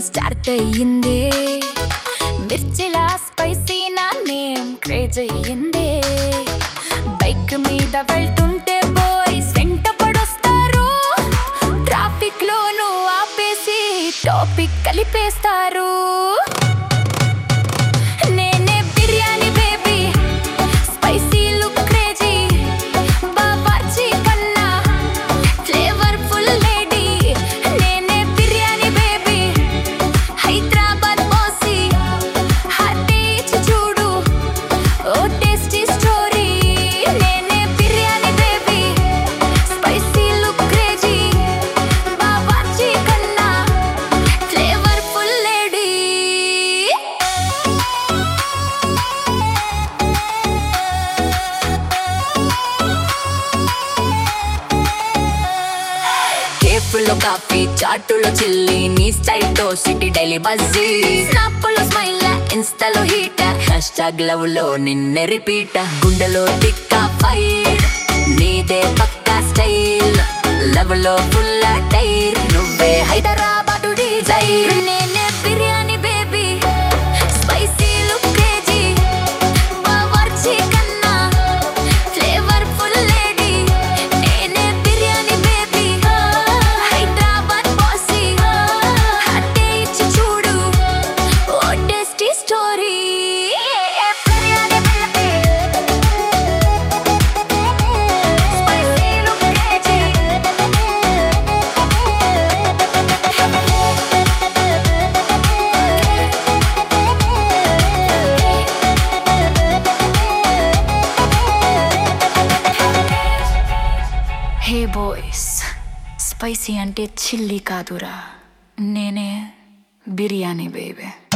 start అయ్యిందే మిర్చిలా spicy నా నేమ్ క్రేజ్ అయ్యిందే బైక్ మీద వెళ్తుంటే బాయ్స్ వెంట పడొస్తారు ట్రాఫిక్ లోను ఆపేసి టాపిక్ కలిపేస్తారు నేనే biryani baby spicy look crazy Bawarchi కన్నా ఫ్లేవర్ఫుల్ లేడీ నేనే బిర్యానీ బేబీ హైదరాబాద్ బాసీ హార్టీ ఇచ్చి చూడు ఓ టేస్టీ స్టోరీ నేనే biryani baby spicy look crazy Bawarchi కన్నా ఫ్లేవర్ఫుల్ లేడీ కేఫ్లో కాఫీ చాటులో చిల్లి నీ స్టైల్ తో సిటీ డైలీ బజ్జీ స్నాప్లో స్మైల్ ఇన్స్టాలో హీట్ హ్యాష్ ట్యాగ్ లవ్ లో నిన్నే రిపీట్ గుండెలో టిక్క ఫైర్ నీదే పక్కా స్టైల్ లవ్ లో ఫుల్ టైర్ నువ్వే హైదరాబాదు డిజైర్ నేనే biryani baby spicy look crazy Bawarchi కన్నా ఫ్లేవర్ఫుల్ లేడీ నేనే బిర్యానీ బేబీ హైదరాబాద్ బాసీ హట్టే ఇచ్చి చూడు ఓ tasty story biryani baby spicy look crazy hey boys spicy అంటే చిల్లీ కాదురా నేనే బిర్యానీ బేబీ